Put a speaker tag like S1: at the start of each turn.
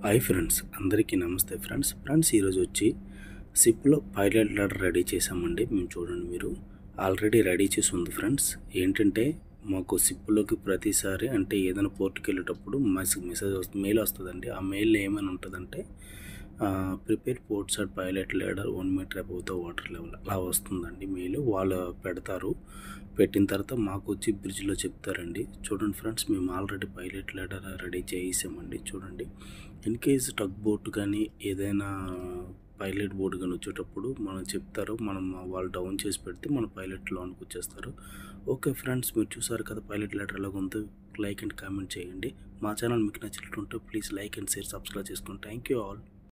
S1: hi friends అందరికీ నమస్తే friends friends ఈరోజు వచ్చి సిప్లో పైలట్ లెటర్ రెడీ చేసామండి మేము చూడండి మీరు ఆల్రెడీ రెడీ చేసి ఉంది ఫ్రెండ్స్ ఏంటంటే మాకు సిప్లోకి ప్రతిసారి అంటే ఏదైనా పోర్ట్కి వెళ్ళేటప్పుడు మెసేజ్ మెసేజ్ వస్తుంది మెయిల్ వస్తుందండి ఆ మెయిల్లో ఏమైనా ఉంటుందంటే prepare port side pilot leader one metre above the water level అలా వస్తుందండి మెయిల్ వాళ్ళు పెడతారు పెట్టిన తర్వాత మాకు వచ్చి బ్రిడ్జ్లో చెప్తారండి చూడండి ఫ్రెండ్స్ మేము ఆల్రెడీ పైలట్ లెటర్ రెడీ చేసామండి చూడండి ఇన్ కేస్ టగ్ బోట్ కానీ ఏదైనా పైలట్ బోర్డు కానీ వచ్చేటప్పుడు మనం చెప్తారు మనం వాళ్ళు డౌన్ చేసి పెడితే మన పైలట్ లోన్కి వచ్చేస్తారు ఓకే ఫ్రెండ్స్ మీరు చూసారు కదా పైలట్ లెటర్ ఎలాగ ఉందో లైక్ అండ్ కామెంట్ చేయండి మా ఛానల్ మీకు నచ్చినట్టుంటే please like and share subscribe చేసుకోండి థ్యాంక్ యూ ఆల్